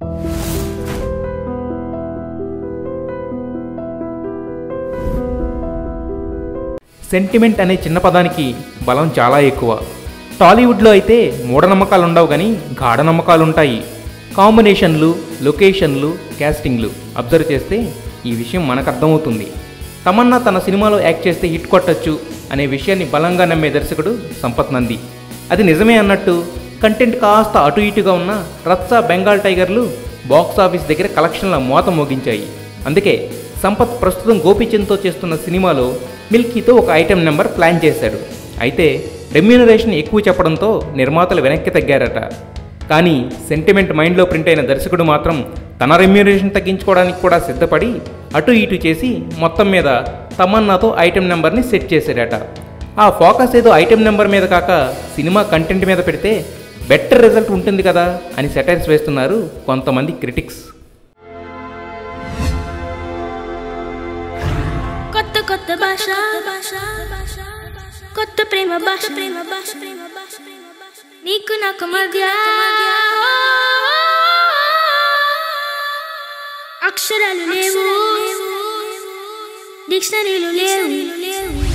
sentiment అనే చిన్న పదానికి బలం చాలా ఎక్కువ టాలీవుడ్లో అయితే మూఢనమ్మకాలు ఉండవు కానీ గాఢ నమ్మకాలు ఉంటాయి కాంబినేషన్లు లొకేషన్లు క్యాస్టింగ్లు అబ్జర్వ్ చేస్తే ఈ విషయం మనకు అర్థమవుతుంది తమన్నా తన సినిమాలో యాక్ట్ చేస్తే హిట్ కొట్టచ్చు అనే విషయాన్ని బలంగా నమ్మే దర్శకుడు సంపత్ నంది అది నిజమే అన్నట్టు కంటెంట్ కాస్త అటు ఇటుగా ఉన్న రత్స బెంగాల్ టైగర్లు బాక్స్ ఆఫీస్ దగ్గర కలెక్షన్ల మోత మోగించాయి అందుకే సంపత్ ప్రస్తుతం గోపీచంద్తో చేస్తున్న సినిమాలో మిల్కీతో ఒక ఐటెం నెంబర్ ప్లాన్ చేశాడు అయితే రెమ్యూనరేషన్ ఎక్కువ చెప్పడంతో నిర్మాతలు వెనక్కి తగ్గారట కానీ సెంటిమెంట్ మైండ్లో ప్రింట్ అయిన దర్శకుడు మాత్రం తన రెమ్యూనరేషన్ తగ్గించుకోవడానికి కూడా సిద్ధపడి అటు ఇటు చేసి మొత్తం మీద తమన్నాతో ఐటెం నెంబర్ని సెట్ చేశాడట ఆ ఫోకస్ ఏదో ఐటెం నెంబర్ మీద కాక సినిమా కంటెంట్ మీద పెడితే బెటర్ రిజల్ట్ ఉంటుంది కదా అని సెటైర్స్ వేస్తున్నారు కొంతమంది క్రిటిక్స్ కొత్త కొత్త భాష కొత్త ప్రేమ భాష ప్రేమ భాష నీకు నాకు మధ్య అక్షరాలు లేవు డిక్షనరీలు లేవు